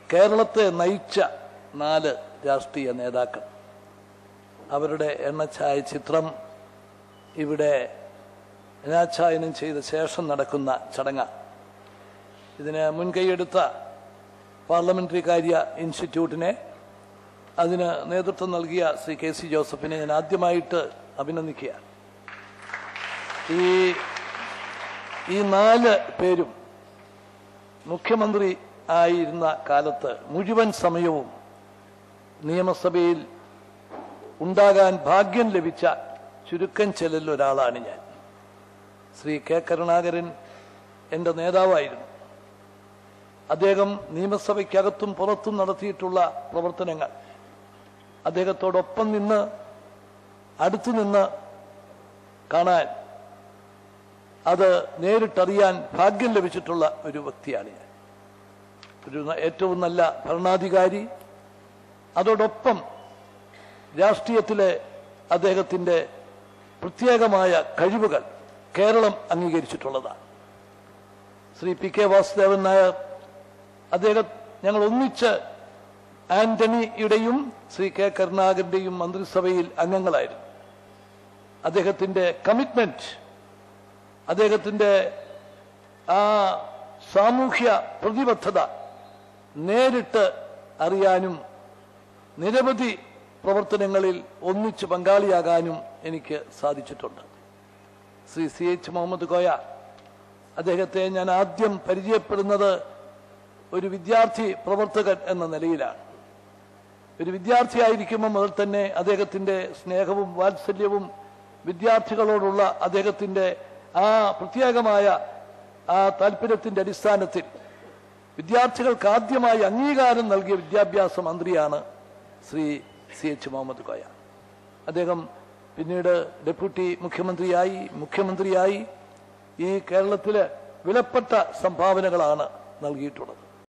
കേരളത്തെ നയിച്ച നാല് രാഷ്ട്രീയ നേതാക്കൾ അവരുടെ എണ്ണച്ചായ ചിത്രം ഇവിടെ അനാച്ഛായനം ചെയ്ത ശേഷം നടക്കുന്ന ചടങ്ങ് ഇതിന് മുൻകൈയെടുത്ത പാർലമെന്ററി കാര്യ ഇൻസ്റ്റിറ്റ്യൂട്ടിനെ അതിന് നേതൃത്വം നൽകിയ ശ്രീ കെ സി ജോസഫിനെ ഞാൻ ആദ്യമായിട്ട് അഭിനന്ദിക്കുക ഈ ഈ നാല് പേരും മുഖ്യമന്ത്രി ആയിരുന്ന കാലത്ത് മുഴുവൻ സമയവും നിയമസഭയിൽ ഉണ്ടാകാൻ ഭാഗ്യം ലഭിച്ച ചുരുക്കം ചിലരിൽ ഒരാളാണ് ഞാൻ ശ്രീ കെ കരുണാകരൻ എൻ്റെ നേതാവായിരുന്നു അദ്ദേഹം നിയമസഭയ്ക്കകത്തും പുറത്തും നടത്തിയിട്ടുള്ള പ്രവർത്തനങ്ങൾ അദ്ദേഹത്തോടൊപ്പം നിന്ന് അടുത്തു നിന്ന് കാണാൻ അത് നേരിട്ടറിയാൻ ഭാഗ്യം ലഭിച്ചിട്ടുള്ള ഒരു വ്യക്തിയാണ് ഞാൻ ഒരു ന- ഏറ്റവും നല്ല ഭരണാധികാരി അതോടൊപ്പം രാഷ്ട്രീയത്തിലെ അദ്ദേഹത്തിൻ്റെ പ്രത്യേകമായ കഴിവുകൾ കേരളം അംഗീകരിച്ചിട്ടുള്ളതാണ് ശ്രീ പി കെ വാസുദേവൻ നായർ അദ്ദേഹം ഞങ്ങൾ ഒന്നിച്ച് ആന്റണിയുടെയും ശ്രീ കെ കരുണാകരന്റെയും മന്ത്രിസഭയിൽ അംഗങ്ങളായിരുന്നു അദ്ദേഹത്തിന്റെ കമ്മിറ്റ്മെന്റ് അദ്ദേഹത്തിന്റെ ആ സാമൂഹ്യ പ്രതിബദ്ധത നേരിട്ട് അറിയാനും നിരവധി പ്രവർത്തനങ്ങളിൽ ഒന്നിച്ച് പങ്കാളിയാകാനും എനിക്ക് സാധിച്ചിട്ടുണ്ട് ശ്രീ സി എച്ച് മുഹമ്മദ് കോയ അദ്ദേഹത്തെ ഞാൻ ആദ്യം പരിചയപ്പെടുന്നത് ഒരു വിദ്യാർത്ഥി പ്രവർത്തകൻ എന്ന നിലയിലാണ് ഒരു വിദ്യാർത്ഥിയായിരിക്കുമ്പോൾ മുതൽ തന്നെ അദ്ദേഹത്തിന്റെ സ്നേഹവും വാത്സല്യവും വിദ്യാർത്ഥികളോടുള്ള അദ്ദേഹത്തിന്റെ ആ പ്രത്യേകമായ ആ താല്പര്യത്തിന്റെ അടിസ്ഥാനത്തിൽ വിദ്യാർത്ഥികൾക്ക് ആദ്യമായി അംഗീകാരം നൽകിയ വിദ്യാഭ്യാസ മന്ത്രിയാണ് ശ്രീ സി എച്ച് മുഹമ്മദ് കോയ അദ്ദേഹം പിന്നീട് ഡെപ്യൂട്ടി മുഖ്യമന്ത്രിയായി മുഖ്യമന്ത്രിയായി ഈ കേരളത്തിലെ വിലപ്പെട്ട സംഭാവനകളാണ് നൽകിയിട്ടുള്ളത്